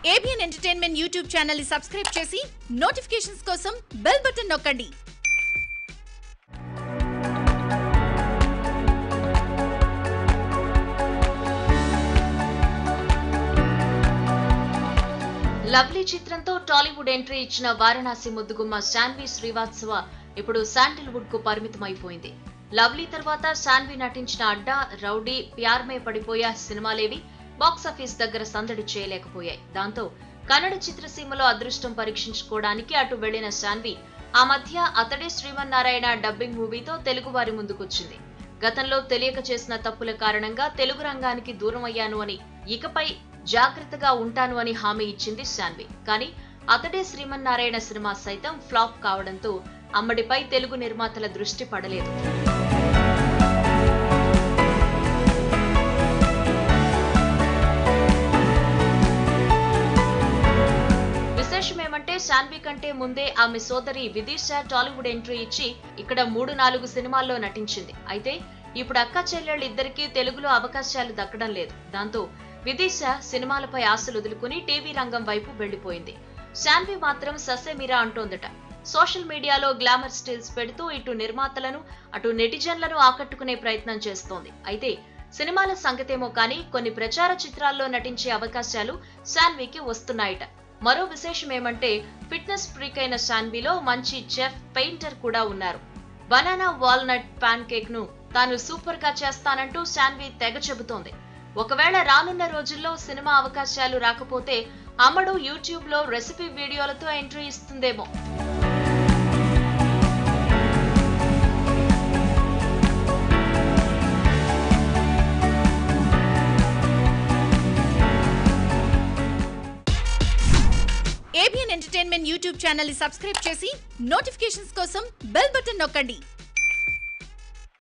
ABN entertainment YouTube channel ని subscribe చేసి notifications కోసం బెల్ బటన్ నొక్కండి లవ్లీ చిత్రంతో టాలీవుడ్ ఎంట్రీ ఇచ్చిన వారణాసి ముద్దుగుమ్మ శాన్వి శ్రీవాత్సవ ఇప్పుడు శాండిల్వుడ్ కు పరిమితమైపోయింది లవ్లీ తర్వాత శాన్వి నటించిన అడ్డా రౌడీ ప్యార్మే పడిపోయా సినిమాలేవి బాక్సాఫీస్ దగ్గర సందడి చేయలేకపోయాయి దాంతో కన్నడ చిత్రసీమలో అదృష్టం పరీక్షించుకోవడానికి అటు వెళ్లిన శాన్వి ఆ మధ్య అతడే శ్రీమన్నారాయణ డబ్బింగ్ మూవీతో తెలుగు వారి ముందుకొచ్చింది గతంలో తెలియక చేసిన తప్పుల కారణంగా తెలుగు రంగానికి దూరం అయ్యాను అని ఇకపై జాగ్రత్తగా ఉంటాను అని హామీ ఇచ్చింది శాన్వి కానీ అతడే శ్రీమన్నారాయణ సినిమా సైతం ఫ్లాప్ కావడంతో అమ్మడిపై తెలుగు నిర్మాతల దృష్టి పడలేదు విశేషమేమంటే శాన్వి కంటే ముందే ఆమె సోదరి విదిష టాలీవుడ్ ఎంట్రీ ఇచ్చి ఇక్కడ మూడు నాలుగు సినిమాల్లో నటించింది అయితే ఇప్పుడు అక్క చెల్లెళ్ళు ఇద్దరికీ తెలుగులో అవకాశాలు దక్కడం లేదు దాంతో విదిష సినిమాలపై ఆశలు వదులుకుని టీవీ రంగం వైపు వెళ్లిపోయింది శాన్వి మాత్రం ససేమిరా అంటోందట సోషల్ మీడియాలో గ్లామర్ స్టిల్స్ పెడుతూ ఇటు నిర్మాతలను అటు నెటిజన్లను ఆకట్టుకునే ప్రయత్నం చేస్తోంది అయితే సినిమాల సంగతేమో కానీ కొన్ని ప్రచార చిత్రాల్లో నటించే అవకాశాలు శాన్వికి వస్తున్నాయట మరో విశేషం ఏమంటే ఫిట్నెస్ ఫ్రీక్ అయిన శాన్విలో మంచి చెఫ్ పెయింటర్ కూడా ఉన్నారు బనానా వాల్నట్ పాన్ కేక్ ను తాను సూపర్ గా చేస్తానంటూ శాన్వి తెగ చెబుతోంది ఒకవేళ రానున్న రోజుల్లో సినిమా అవకాశాలు రాకపోతే అమ్మడు యూట్యూబ్ లో రెసిపీ వీడియోలతో ఎంట్రీ ఇస్తుందేమో ఏబిఎన్ ఎంటర్టైన్మెంట్ యూట్యూబ్ ఛానల్ ని సబ్స్క్రైబ్ చేసి నోటిఫికేషన్స్ కోసం బెల్ బటన్ నొక్కండి